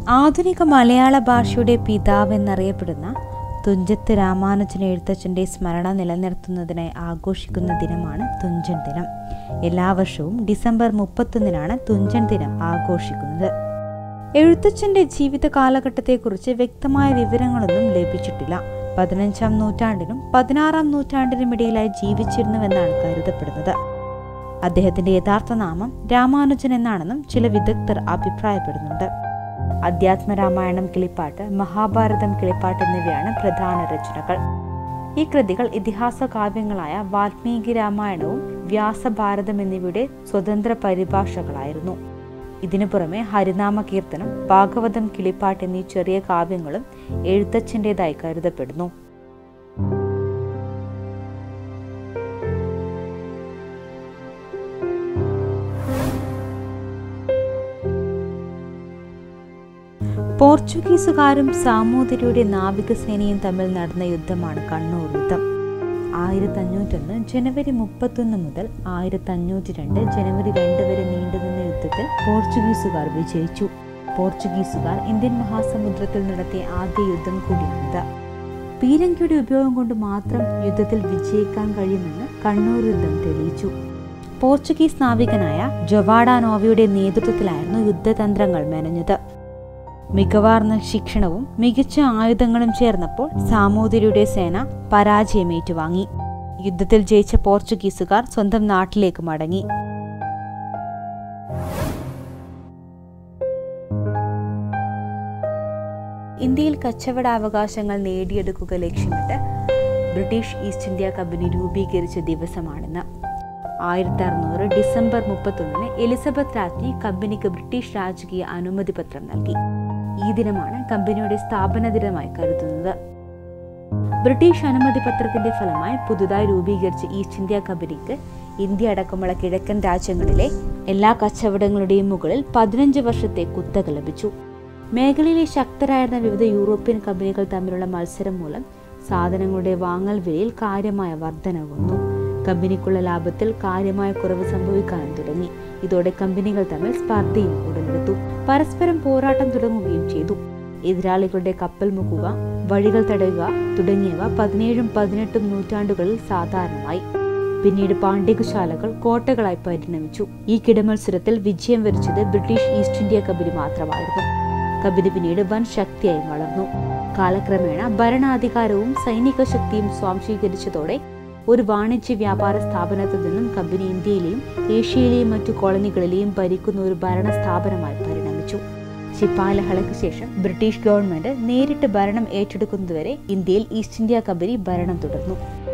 ആധുനിക മലയാള ഭാഷയുടെ പിതാവെന്നറിയപ്പെടുന്ന തുഞ്ചത്ത് രാമാനുജൻ എഴുത്തച്ഛൻ്റെ സ്മരണ നിലനിർത്തുന്നതിനായി ആഘോഷിക്കുന്ന ദിനമാണ് തുഞ്ചൻ ദിനം എല്ലാ വർഷവും ഡിസംബർ മുപ്പത്തൊന്നിനാണ് തുഞ്ചൻ ദിനം ആഘോഷിക്കുന്നത് എഴുത്തച്ഛൻ്റെ ജീവിത കാലഘട്ടത്തെക്കുറിച്ച് വ്യക്തമായ വിവരങ്ങളൊന്നും ലഭിച്ചിട്ടില്ല പതിനഞ്ചാം നൂറ്റാണ്ടിനും പതിനാറാം നൂറ്റാണ്ടിനും ഇടയിലായി ജീവിച്ചിരുന്നുവെന്നാണ് കരുതപ്പെടുന്നത് അദ്ദേഹത്തിന്റെ യഥാർത്ഥ നാമം രാമാനുജൻ എന്നാണെന്നും ചില വിദഗ്ധർ അഭിപ്രായപ്പെടുന്നുണ്ട് അധ്യാത്മരാമായണം കിളിപ്പാട്ട് മഹാഭാരതം കിളിപ്പാട്ട് എന്നിവയാണ് പ്രധാന രചനകൾ ഈ കൃതികൾ ഇതിഹാസ കാവ്യങ്ങളായ വാൽമീകി രാമായണവും വ്യാസഭാരതം എന്നിവയുടെ സ്വതന്ത്ര പരിഭാഷകളായിരുന്നു ഇതിനു പുറമെ ഹരിനാമ കീർത്തനം ഭാഗവതം കിളിപ്പാട്ട് എന്നീ ചെറിയ കാവ്യങ്ങളും എഴുത്തച്ഛൻ്റെതായി കരുതപ്പെടുന്നു പോർച്ചുഗീസുകാരും സാമൂതിരിയുടെ നാവികസേനയും തമ്മിൽ നടന്ന യുദ്ധമാണ് കണ്ണൂർ യുദ്ധം ആയിരത്തി അഞ്ഞൂറ്റൊന്ന് ജനുവരി മുപ്പത്തൊന്ന് മുതൽ ആയിരത്തി അഞ്ഞൂറ്റി രണ്ട് ജനുവരി രണ്ട് വരെ നീണ്ടുനിന്ന യുദ്ധത്തിൽ പോർച്ചുഗീസുകാർ വിജയിച്ചു പോർച്ചുഗീസുകാർ ഇന്ത്യൻ മഹാസമുദ്രത്തിൽ നടത്തിയ ആദ്യ യുദ്ധം കൂടിയാണിത് പീരങ്കിയുടെ ഉപയോഗം കൊണ്ട് മാത്രം യുദ്ധത്തിൽ വിജയിക്കാൻ കഴിയുമെന്ന് കണ്ണൂർ യുദ്ധം തെളിയിച്ചു പോർച്ചുഗീസ് നാവികനായ ജൊവാഡാനോവയുടെ നേതൃത്വത്തിലായിരുന്നു യുദ്ധതന്ത്രങ്ങൾ മെനഞ്ഞത് മികവാർന്ന ശിക്ഷണവും മികച്ച ആയുധങ്ങളും ചേർന്നപ്പോൾ സാമൂതിരിയുടെ സേന പരാജയം ഏറ്റുവാങ്ങി യുദ്ധത്തിൽ ജയിച്ച പോർച്ചുഗീസുകാർ സ്വന്തം നാട്ടിലേക്ക് മടങ്ങി ഇന്ത്യയിൽ കച്ചവടാവകാശങ്ങൾ നേടിയെടുക്കുക ലക്ഷ്യമിട്ട് ബ്രിട്ടീഷ് ഈസ്റ്റ് ഇന്ത്യ കമ്പനി രൂപീകരിച്ച ദിവസമാണിന്ന് ആയിരത്തി അറുന്നൂറ് ഡിസംബർ മുപ്പത്തൊന്നിന് എലിസബത്ത് രാജ്ഞി കമ്പനിക്ക് ബ്രിട്ടീഷ് രാജകീയ അനുമതി പത്രം നൽകി ഈ ദിനമാണ് കമ്പനിയുടെ സ്ഥാപന ദിനമായി കരുതുന്നത് ബ്രിട്ടീഷ് അനുമതി പത്രത്തിന്റെ ഫലമായി പുതുതായി രൂപീകരിച്ച ഈസ്റ്റ് ഇന്ത്യ കമ്പനിക്ക് ഇന്ത്യ അടക്കമുള്ള കിഴക്കൻ രാജ്യങ്ങളിലെ എല്ലാ കച്ചവടങ്ങളുടെയും മുകളിൽ പതിനഞ്ച് വർഷത്തെ കുത്തക ലഭിച്ചു മേഖലയിലെ ശക്തരായിരുന്ന വിവിധ യൂറോപ്യൻ കമ്പനികൾ തമ്മിലുള്ള മത്സരം മൂലം സാധനങ്ങളുടെ വാങ്ങൽ വിലയിൽ കാര്യമായ വർധനവ് വന്നു കമ്പനിക്കുള്ള ലാഭത്തിൽ കാര്യമായ കുറവ് സംഭവിക്കാനും തുടങ്ങി ഇതോടെ കമ്പനികൾ തമ്മിൽ സ്പർദ്ധയും ഉടലെടുത്തു പരസ്പരം പോരാട്ടം തുടങ്ങുകയും ചെയ്തു എതിരാളികളുടെ കപ്പൽ മുക്കുക വഴികൾ തടയുക തുടങ്ങിയവ പതിനേഴും പതിനെട്ടും നൂറ്റാണ്ടുകളിൽ സാധാരണമായി പിന്നീട് പാണ്ഡികശാലകൾ കോട്ടകളായി പരിണമിച്ചു ഈ കിടമത്സരത്തിൽ വിജയം വരിച്ചത് ബ്രിട്ടീഷ് ഈസ്റ്റ് ഇന്ത്യ കമ്പനി മാത്രമായിരുന്നു കമ്പനി പിന്നീട് വൻ ശക്തിയായി വളർന്നു കാലക്രമേണ ഭരണാധികാരവും സൈനിക ശക്തിയും സ്വാംശീകരിച്ചതോടെ ഒരു വാണിജ്യ വ്യാപാര സ്ഥാപനത്തിൽ നിന്നും കമ്പനി ഇന്ത്യയിലെയും ഏഷ്യയിലെയും മറ്റു കോളനികളിലെയും ഭരിക്കുന്ന ഒരു ഭരണ സ്ഥാപനമായി പരിണമിച്ചു ശിപ്പാലഹളയ്ക്ക് ശേഷം ബ്രിട്ടീഷ് ഗവൺമെന്റ് നേരിട്ട് ഭരണം ഏറ്റെടുക്കുന്നതുവരെ ഇന്ത്യയിൽ ഈസ്റ്റ് ഇന്ത്യ കമ്പനി ഭരണം തുടർന്നു